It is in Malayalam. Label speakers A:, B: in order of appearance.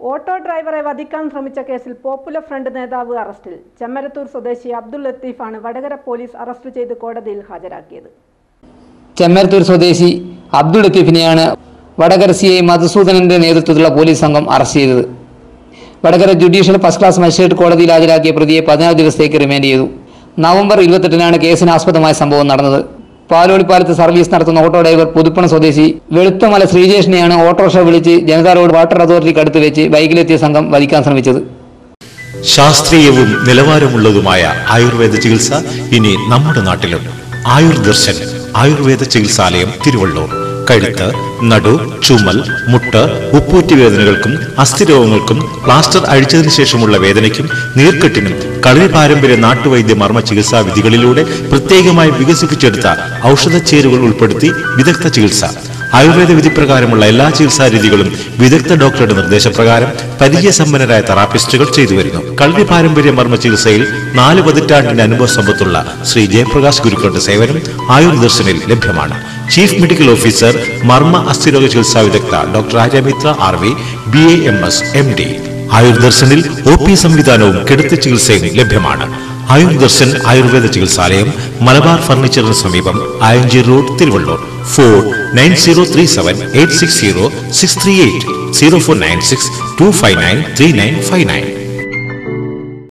A: ഓട്ടോ ഡ്രൈവറെ വധിക്കാൻ ശ്രമിച്ച കേസിൽ പോപ്പുലർ ഫ്രണ്ട് നേതാവ് അറസ്റ്റിൽ ചെമ്മരത്തൂർ സ്വദേശി അബ്ദുൾ ലത്തീഫാണ് വടകര പോലീസ് അറസ്റ്റ് ചെയ്ത് കോടതിയിൽ ഹാജരാക്കിയത്
B: ചെമ്മരത്തൂർ സ്വദേശി അബ്ദുൾ ലത്തീഫിനെയാണ് വടകര സി ഐ മധുസൂദനന്റെ നേതൃത്വത്തിലുള്ള പോലീസ് സംഘം അറസ്റ്റ് ചെയ്തത് Vadakara judicial first class magistrate കോടതിയിൽ ഹാജരാക്കിയ പ്രതിയെ പതിനാറ് ദിവസത്തേക്ക് റിമാൻഡ് ചെയ്തു നവംബർ ഇരുപത്തെട്ടിനാണ് കേസിന് ആസ്പദമായ സംഭവം നടന്നത് പാലോളിപ്പാലത്ത് സർവീസ് നടത്തുന്ന ഓട്ടോ ഡ്രൈവർ പുതുപ്പണ സ്വദേശി വെളുത്തമല ശ്രീജേഷിനെയാണ് ഓട്ടോറിക്ഷ വിളിച്ച് ജനതാ റോഡ് വാട്ടർ അതോറിറ്റിക്ക് അടുത്ത് വെച്ച് ബൈക്കിലെത്തിയ സംഘം വധിക്കാൻ ശ്രമിച്ചത്
C: ശാസ്ത്രീയവും നിലവാരമുള്ളതുമായ ആയുർവേദ ചികിത്സ ഇനി നമ്മുടെ നാട്ടിലും ആയുർ ദർശൻ ആയുർവേദ ചികിത്സാലയം തിരുവള്ളൂർ കഴുത്ത് നടു ചുമൽ മുട്ട് ഉപ്പൂറ്റി വേദനകൾക്കും അസ്ഥിരോഗങ്ങൾക്കും പ്ലാസ്റ്റർ അഴിച്ചതിനു ശേഷമുള്ള വേദനയ്ക്കും നീർക്കെട്ടിനും കളരി പാരമ്പര്യ നാട്ടുവൈദ്യ മർമ്മ ചികിത്സാ വിധികളിലൂടെ പ്രത്യേകമായി വികസിപ്പിച്ചെടുത്ത ഔഷധ ചേരുവകൾ ഉൾപ്പെടുത്തി വിദഗ്ധ ചികിത്സ ആയുർവേദ വിധിപ്രകാരമുള്ള എല്ലാ ചികിത്സാ രീതികളും വിദഗ്ധ ഡോക്ടറുടെ നിർദ്ദേശപ്രകാരം പരിചയസമ്പന്നരായ തെറാപ്പിസ്റ്റുകൾ ചെയ്തു വരുന്നു കളരി പാരമ്പര്യ മർമ്മ ചികിത്സയിൽ നാല് പതിറ്റാണ്ടിന്റെ അനുഭവ സമ്പത്തുള്ള ശ്രീ ജയപ്രകാശ് ഗുരുക്കളുടെ സേവനം ആയുർ ദർശനിൽ ലഭ്യമാണ് ചീഫ് മെഡിക്കൽ ഓഫീസർ മർമ്മ അസ്ഥിരോഗ ചികിത്സാ വിദഗ്ധ doctor Aryamitra R V B A M S M D ആയുർ ദർശനിൽ ഒ പി സംവിധാനവും കിടത്തി ചികിത്സയും ലഭ്യമാണ് ആയുർ ദർശൻ ആയുർവേദ ചികിത്സാലയം മലബാർ ഫർണിച്ചറിന് സമീപം Ayanchi road Thiruvallur four nine zero three seven eight six zero six three eight zero four nine six two five nine three nine five nine